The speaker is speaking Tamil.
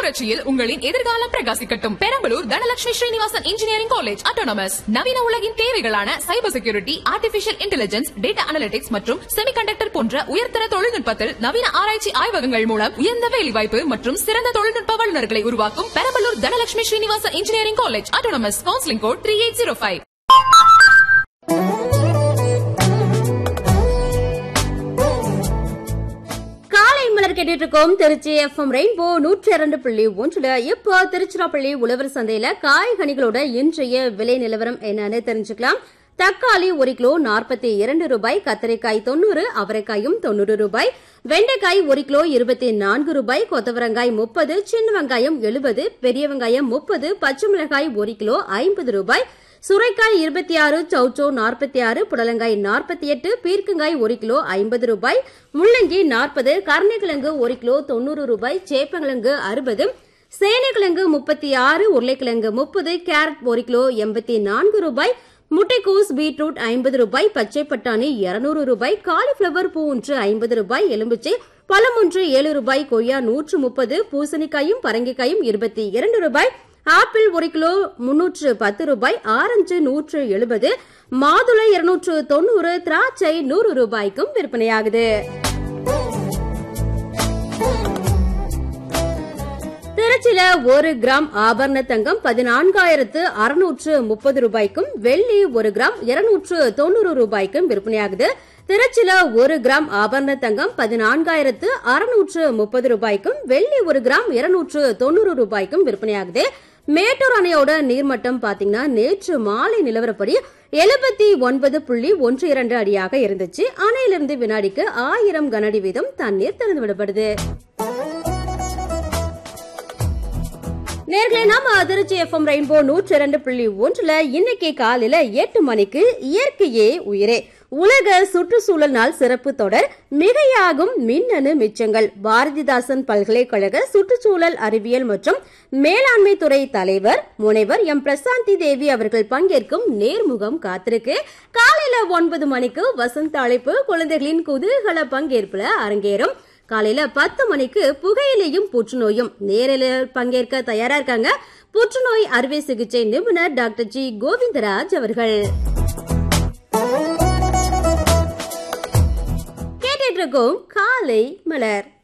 புரட்சியில் உங்களின் எதிர்காலம் பிரகாசிக்கட்டும் Perambalur Dhanalakshmi Srinivasan engineering college autonomous நவீன உலகின் தேவைகளான cyber security artificial intelligence data analytics மற்றும் செமிகண்டக்டர் போன்ற உயர்தர தொழில்நுட்பத்தில் நவீன ஆராய்ச்சி ஆய்வகங்கள் மூலம் உயர்ந்த வேலைவாய்ப்பு மற்றும் சிறந்த தொழில்நுட்ப வல்லுநர்களை உருவாக்கும் Perambalur Dhanalakshmi Srinivasan engineering college autonomous counselling code three eight zero five காலை மலர் கேட்டுட்டு இருக்கோம் திருச்சி எஃப்எம் ரெயின்போ நூற்றி இரண்டு புள்ளி ஒன்றுல இப்போ திருச்சிராப்பள்ளி உழவர் சந்தையில காய்கனிகளோட இன்றைய விலை நிலவரம் என்னன்னு தெரிஞ்சுக்கலாம் தக்காளி ஒரு கிலோ நாற்பத்தி இரண்டு ரூபாய் கத்தரிக்காய் தொண்ணூறு அவரைக்காயும் தொண்ணூறு ரூபாய் வெண்டைக்காய் ஒரு கிலோ இருபத்தி நான்கு ரூபாய் கொத்தவரங்காய் முப்பது சின்ன வெங்காயம் எழுபது பெரிய வெங்காயம் முப்பது பச்சை மிளகாய் ஒரு கிலோ ஐம்பது ரூபாய் சுரைக்காய் இருபத்தி ஆறு சௌச்சோ நாற்பத்தி ஆறு புடலங்காய் நாற்பத்தி எட்டு பீர்க்கங்காய் ஒரு கிலோ ஐம்பது ரூபாய் முள்ளங்கி நாற்பது கருணைக்கிழங்கு ஒரு கிலோ தொண்ணூறு ரூபாய் சேப்பங்கிழங்கு அறுபது சேனைக்கிழங்கு முப்பத்தி ஆறு உருளைக்கிழங்கு முப்பது கேரட் ஒரு கிலோ எண்பத்தி நான்கு ரூபாய் முட்டைக்கோஸ் பீட்ரூட் ஐம்பது ரூபாய் பச்சை பட்டாணி இருநூறு ரூபாய் காலிஃபிளவர் பூ ஒன்று ஐம்பது ரூபாய் எலும்பிச்சை பழம் ஒன்று ஏழு ரூபாய் கொய்யா நூற்று முப்பது பூசணிக்காயும் பரங்கிக்காயும் இருபத்தி இரண்டு ரூபாய் ஆப்பிள் ஒரு கிலோ முன்னூற்று பத்து ரூபாய் ஆரஞ்சு நூற்று எழுபது மாதுளை இருநூற்று தொண்ணூறு திராட்சை நூறு ரூபாய்க்கும் விற்பனையாகுது திருச்சியில ஒரு கிராம் ஆபரண தங்கம் பதினான்காயிரத்து அறுநூற்று முப்பது ரூபாய்க்கும் வெள்ளி ஒரு கிராம் இருநூற்று தொண்ணூறு ரூபாய்க்கும் விற்பனையாகுது திருச்சியில ஒரு கிராம் ஆபரண தங்கம் பதினான்காயிரத்து அறுநூற்று முப்பது ரூபாய்க்கும் வெள்ளி ஒரு கிராம் இருநூற்று தொண்ணூறு ரூபாய்க்கும் விற்பனையாகுது மேட்டூர் அணையோட நீர்மட்டம் பாத்தீங்கன்னா நேற்று மாலை நிலவரப்படி எழுபத்தி ஒன்பது புள்ளி ஒன்று இரண்டு அடியாக இருந்துச்சு அணையிலிருந்து வினாடிக்கு ஆயிரம் கனஅடி வீதம் தண்ணீர் திறந்து விடப்படுது நேர்களே நாம திருச்சி எஃப்எம் ரெயின்போ நூற்றி இரண்டு புள்ளி ஒன்றுல இன்னைக்கு காலையில எட்டு மணிக்கு இயற்கையே உயிரே உலக சுற்றுச்சூழல் நாள் சிறப்பு தொடர் மிகையாகும் மின்னணு மிச்சங்கள் பாரதிதாசன் பல்கலைக்கழக சுற்றுச்சூழல் அறிவியல் மற்றும் மேலாண்மை துறை தலைவர் முனைவர் எம் பிரசாந்தி தேவி அவர்கள் பங்கேற்கும் நேர்முகம் காத்திருக்கு காலையில ஒன்பது மணிக்கு வசந்த அழைப்பு குழந்தைகளின் குதூகல பங்கேற்புல அரங்கேறும் காலையில பத்து மணிக்கு புகையிலையும் புற்றுநோயும் நேரில் பங்கேற்க தயாரா இருக்காங்க புற்றுநோய் அறுவை சிகிச்சை நிபுணர் டாக்டர் ஜி கோவிந்தராஜ் அவர்கள் கேட்டுட்டு இருக்கோம் காலை மலர்